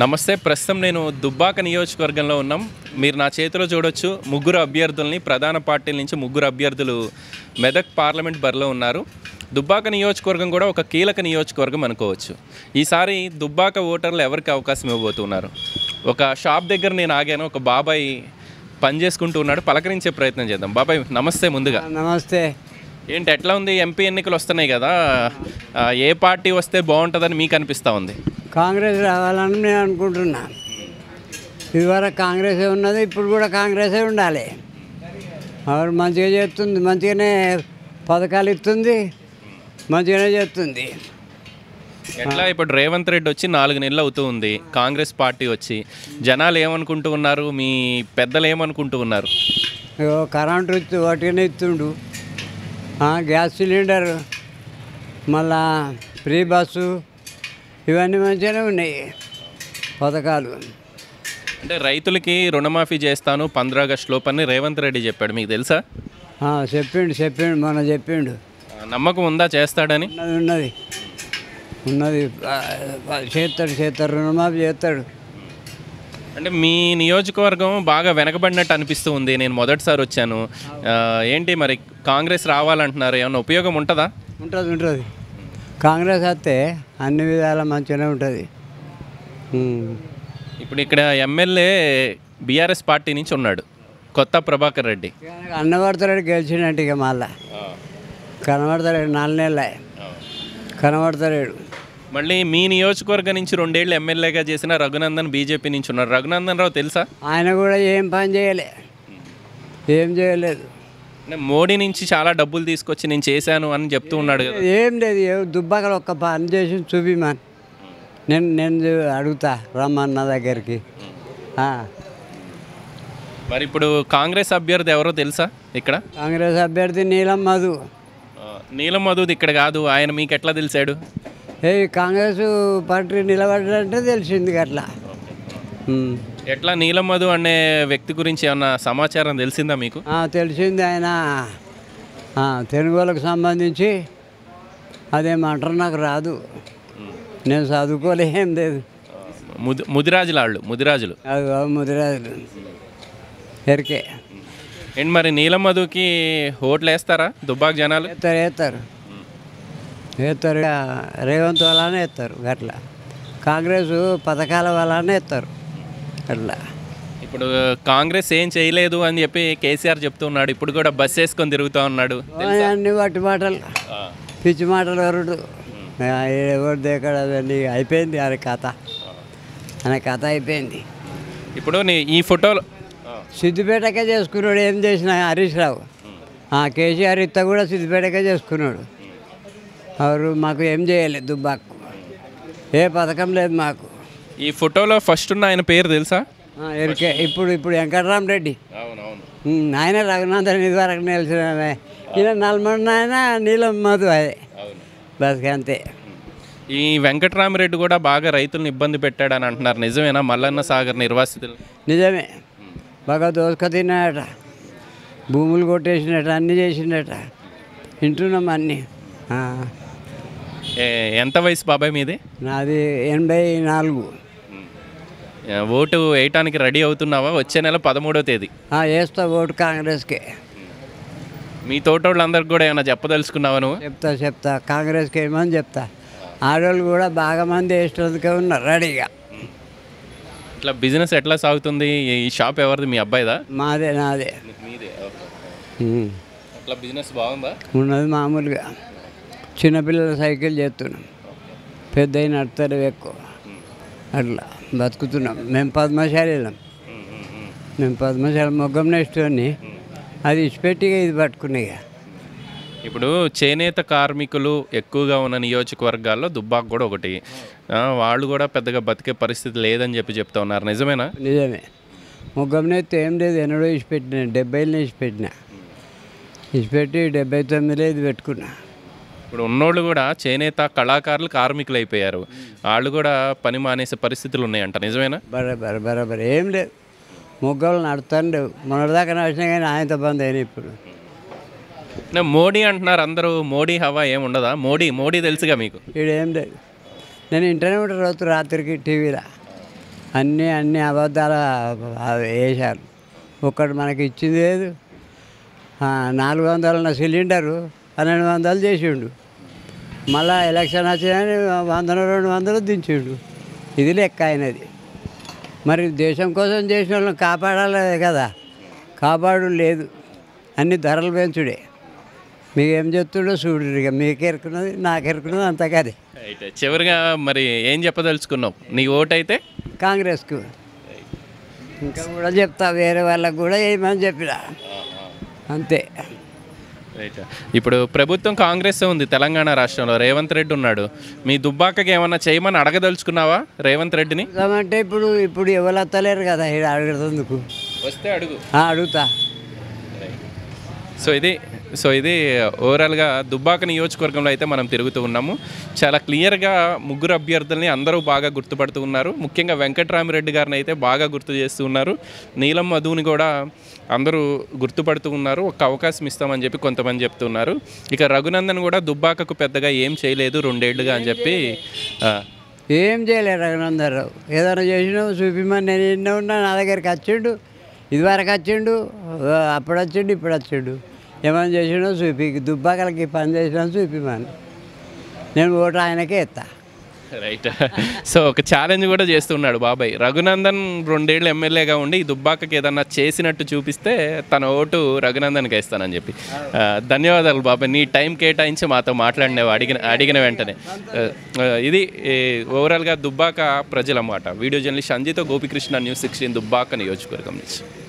నమస్తే ప్రస్తుతం నేను దుబ్బాక నియోజకవర్గంలో ఉన్నాం మీరు నా చేతిలో చూడొచ్చు ముగ్గురు అభ్యర్థుల్ని ప్రధాన పార్టీల నుంచి ముగ్గురు అభ్యర్థులు మెదక్ పార్లమెంట్ బరిలో ఉన్నారు దుబ్బాక నియోజకవర్గం కూడా ఒక కీలక నియోజకవర్గం అనుకోవచ్చు ఈసారి దుబ్బాక ఓటర్లు ఎవరికి అవకాశం ఇవ్వబోతున్నారు ఒక షాప్ దగ్గర నేను ఆగాను ఒక బాబాయ్ పని చేసుకుంటూ ఉన్నాడు పలకరించే ప్రయత్నం చేద్దాం బాబాయ్ నమస్తే ముందుగా నమస్తే ఏంటి ఎట్లా ఉంది ఎంపీ ఎన్నికలు వస్తున్నాయి కదా ఆ, ఏ పార్టీ వస్తే బాగుంటుందని మీకు అనిపిస్తూ ఉంది కాంగ్రెస్ రావాలని నేను అనుకుంటున్నా ఇదివరకు కాంగ్రెసే ఉన్నది ఇప్పుడు కూడా కాంగ్రెసే ఉండాలి ఆవిడ మంచిగా చేస్తుంది మంచిగానే పథకాలు ఇస్తుంది మంచిగానే చేస్తుంది ఎట్లా ఇప్పుడు రేవంత్ రెడ్డి వచ్చి నాలుగు నెలలు అవుతూ ఉంది కాంగ్రెస్ పార్టీ వచ్చి జనాలు ఏమనుకుంటూ ఉన్నారు మీ పెద్దలు ఏమనుకుంటూ ఉన్నారు ఇగో కరెంటు ఇస్తూ వాటిగానే ఇస్తుండు ఆ, గ్యాస్ సిలిండర్ మళ్ళా ఫ్రీ బస్సు ఇవన్నీ మంచిగానే ఉన్నాయి పథకాలు అంటే రైతులకి రుణమాఫీ చేస్తాను పంద్రా ఆగస్టు లోపని రేవంత్ రెడ్డి చెప్పాడు మీకు తెలుసా ఆ, చెప్పిండు చెప్పిండు మొన్న చెప్పిండు ఆ, నమ్మకం ఉందా చేస్తాడని ఉన్నది ఉన్నది ఉన్నది ఆ, ఆ, చేస్తాడు చేస్తాడు రుణమాఫీ చేస్తాడు అంటే మీ నియోజకవర్గం బాగా వెనకబడినట్టు అనిపిస్తూ ఉంది నేను మొదటిసారి వచ్చాను ఆ, ఏంటి మరి కాంగ్రెస్ రావాలంటున్నారు ఏమైనా ఉపయోగం ఉంటుందా ఉంటుంది ఉంటుంది కాంగ్రెస్ వస్తే అన్ని విధాల మంచిగానే ఉంటుంది ఉమ్. ఇప్పుడు ఇక్కడ ఎమ్మెల్యే బీఆర్ఎస్ పార్టీ నుంచి ఉన్నాడు కొత్త ప్రభాకర్ రెడ్డి అన్నపడతాడు గెలిచినట్టు ఇక మళ్ళా కనబడతాడు నాలుగు నెలలే కనబడతాడు మళ్ళీ మీ నియోజకవర్గం నుంచి రెండేళ్ళు ఎమ్మెల్యేగా చేసిన రఘునందన్ బీజేపీ నుంచి ఉన్నారు రఘునందన్ రావు తెలుసా ఆయన కూడా ఏం పని చేయలే ఏం చేయలేదు అంటే మోడీ నుంచి చాలా డబ్బులు తీసుకొచ్చి నేను చేశాను అని చెప్తూ ఉన్నాడు కదా ఏం లేదు ఏ- దుబ్బాకలు ఒక్క పని చేసి చూపిమని నేను నేను చూ- అడుగుతా రమ్మన్న దగ్గరికి ఆ. మరి ఇప్పుడు కాంగ్రెస్ అభ్యర్థి ఎవరో తెలుసా ఇక్కడ కాంగ్రెస్ అభ్యర్థి నీలం మధు ఆ, నీలం మధుది ఇక్కడ కాదు ఆయన మీకు ఎట్లా తెలిసాడు ఏ కాంగ్రెస్ పార్టీ నిలబడ్డంటే తెలిసింది అట్లా ఉమ్. ఎట్లా నీలం మధు అనే వ్యక్తి గురించి ఏమన్నా సమాచారం తెలిసిందా మీకు ఆ, తెలిసింది ఆయన ఆ, తెలుగు వాళ్ళకు సంబంధించి అదేమంటారు నాకు రాదు నేను చదువుకోలే ఏం లేదు ముది ముదిరాజుల వాళ్ళు ముదిరాజులు అది బాబు ముదిరాజులు ఎరికే ఏంటి మరి నీలం మధుకి ఓట్లు వేస్తారా దుబ్బాక జనాలు వేస్తారు వేస్తారు వేస్తారు ఇక రేవంత్ వల్లనే వేస్తారు అట్లా కాంగ్రెస్ పథకాల వల్లనే వేస్తారు అట్లా ఇప్పుడు కాంగ్రెస్ ఏం చేయలేదు అని చెప్పి కేసీఆర్ చెప్తూ ఉన్నాడు ఇప్పుడు కూడా బస్ వేసుకొని తిరుగుతూ ఉన్నాడు అన్ని వట్టి మాటలు పిచ్చి మాటలు వరుడు ఎవరు దేకడ అవన్నీ అయిపోయింది ఆయన కథ ఆయన కథ అయిపోయింది ఇప్పుడు నీ ఈ ఫోటోలో సిద్దిపేటకే చేసుకున్నాడు ఏం చేసిన హరీష్ రావు ఆ కేసీఆర్ ఇత్త కూడా సిద్దిపేటకే చేసుకున్నాడు ఎవరు మాకు ఏం చేయలేదు దుబ్బాకు ఏ పథకం లేదు మాకు ఈ ఫోటోలో ఫస్ట్ ఉన్న ఆయన పేరు తెలుసా ఆ, ఎరికే ఇప్పుడు ఇప్పుడు వెంకటరామరెడ్డి అవునవును ఉమ్, ఆయన రఘునాథన్ ఇది వరకు నిలిచిన ఈయన నల్మన్న ఆయన నీలం మధు అదే అవును బస్ అంతే ఈ వెంకటరామరెడ్డి కూడా బాగా రైతులను ఇబ్బంది పెట్టాడని అంటున్నారు నిజమేనా మల్లన్న సాగర్ నిర్వాసితులు నిజమే బాగా దోసుక తిన్నాడట భూములు కొట్టేసినట్ట అన్నీ చేసినట్ట వింటున్నాం అన్నీ ఆ, ఏ- ఎంత వయసు బాబాయ్ మీది నాది ఎనభై నాలుగు ఏ, ఓటు వేయటానికి రెడీ అవుతున్నావా వచ్చే నెల పదమూడో తేదీ ఆ, వేస్తా ఓటు కాంగ్రెస్కే మీ తోటోళ్ళందరికి కూడా ఏమైనా చెప్పదలుచుకున్నావా నువ్వు చెప్తా చెప్తా కాంగ్రెస్కి ఏమని చెప్తా ఆడవాళ్ళు కూడా బాగా మంది వేసేందుకే ఉన్నారు రెడీగా ఇట్లా బిజినెస్ ఎట్లా సాగుతుంది ఈ షాప్ ఎవరిది మీ అబ్బాయిదా మాదే నాదే మీదే ఉమ్. అట్లా బిజినెస్ బాగుందా ఉన్నది మామూలుగా చిన్నపిల్లల సైకిల్ చేస్తున్నాం పెద్ద నడుతారు ఎక్కువ అట్లా బతుకుతున్నాం మేము పద్మశాలీలం మేము పద్మశాలి మొగ్గం నెక్స్ట్ని అది ఇచ్చిపెట్టి ఇక ఇది పట్టుకున్నాయి ఇక. ఇప్పుడు చేనేత కార్మికులు ఎక్కువగా ఉన్న నియోజకవర్గాల్లో దుబ్బాక కూడా ఒకటి ఆ, వాళ్ళు కూడా పెద్దగా బతికే పరిస్థితి లేదని చెప్పి చెప్తా ఉన్నారు నిజమేనా నిజమే మొగ్గం నెత్తి ఏం లేదు ఎన్నడో ఇచ్చిపెట్టిన డెబ్బైలో ఇచ్చిపెట్టిన ఇచ్చిపెట్టి డెబ్బై తొమ్మిదిలో ఇది పెట్టుకున్నా ఇప్పుడు ఉన్నోళ్ళు కూడా చేనేత కళాకారులు కార్మికులు అయిపోయారు వాళ్ళు కూడా పని మానేసే పరిస్థితులు ఉన్నాయంట నిజమేనా బరాబర్ బరాబర్ ఏం లేదు మొగ్గలు నడుతుండవు మొన్నటిదాకా నడిచినా కానీ ఆయనతో బంద్ అయినాయి ఇప్పుడు నా మోడీ అంటున్నారు అందరూ మోడీ హవా ఏం ఉండదా మోడీ మోడీ తెలుసుగా మీకు ఈడ ఏం లేదు నేను ఇంటనే ఉంటాను రోజు రాత్రికి టీవీలో అన్నీ అన్ని అబద్ధాలు అవి వేశారు ఒక్కటి మనకి ఇచ్చింది లేదు ఆ, నాలుగు వందలు ఉన్న సిలిండరు పన్నెండు వందలు చేసిండు మళ్ళా ఎలక్షన్ వచ్చిందని వందలు రెండు వందలు దించిండు ఇది లెక్క అయినది మరి దేశం కోసం చేసిన వాళ్ళని కాపాడాలి కదా కాపాడు లేదు అన్ని ధరలు పెంచుడే మీకు ఏం చెప్తుండో చూడు ఇక మీకు ఎరుకున్నది నాకు ఎరుకున్నది అంతా కదే రైట్ చివరిగా మరి ఏం చెప్పదలుచుకున్నావు నీ ఓటు అయితే కాంగ్రెస్కు ఇంకా కూడా చెప్తా వేరే వాళ్ళకు కూడా ఏమని చెప్పిన అంతే రైట్ ఇప్పుడు ప్రభుత్వం కాంగ్రెస్ ఉంది తెలంగాణ రాష్ట్రంలో రేవంత్ రెడ్డి ఉన్నాడు మీ దుబ్బాకకి ఏమన్నా చేయమని అడగదలుచుకున్నావా రేవంత్ రెడ్డిని అంటే ఇప్పుడు ఇప్పుడు ఎవరు వస్తలేరు కదా ఇక్కడ అడుగుతుందుకు వస్తే అడుగు ఆ, అడుగుతా సో ఇది సో ఇది ఓవరాల్గా దుబ్బాక నియోజకవర్గంలో అయితే మనం తిరుగుతూ ఉన్నాము చాలా క్లియర్గా ముగ్గురు అభ్యర్థుల్ని అందరూ బాగా గుర్తుపడుతూ ఉన్నారు ముఖ్యంగా వెంకట్రామిరెడ్డి గారిని అయితే బాగా గుర్తు చేస్తూ ఉన్నారు నీలం మధుని కూడా అందరూ గుర్తుపడుతూ ఉన్నారు ఒక అవకాశం ఇస్తామని చెప్పి కొంతమంది చెప్తున్నారు ఇక రఘునందన్ కూడా దుబ్బాకకు పెద్దగా ఏం చేయలేదు రెండేళ్లుగా అని చెప్పి ఆ, ఏం చేయలేరు రఘునందరావు ఏదైనా చేసినావు చూపిమని నేను ఎన్నో ఉన్నా నా దగ్గరికి వచ్చిండు ఇదివరకు వచ్చిండు ఆ, అప్పుడు వచ్చిండు ఇప్పుడు వచ్చిండు ఏమైనా చేసినో చూపి దుబ్బాకలకి పని చేసినా చూపిమని నేను ఓటు ఆయనకే ఎత్తా రైట్ సో ఒక ఛాలెంజ్ కూడా చేస్తున్నాడు బాబాయ్ రఘునందన్ రెండేళ్ళు ఎమ్మెల్యేగా ఉండి ఈ దుబ్బాకకి ఏదన్నా చేసినట్టు చూపిస్తే తన ఓటు రఘునందన్కి వేస్తానని చెప్పి ఆ, ధన్యవాదాలు బాబాయ్ నీ టైం కేటాయించి మాతో మాట్లాడినావు అడిగిన అడిగిన వెంటనే ఆ, ఆ, ఇది ఈ, ఓవరాల్గా దుబ్బాక ప్రజలన్నమాట video journalist Sanjitha Gopikrishna news sixteen Dubbaka నియోజకవర్గం నుంచి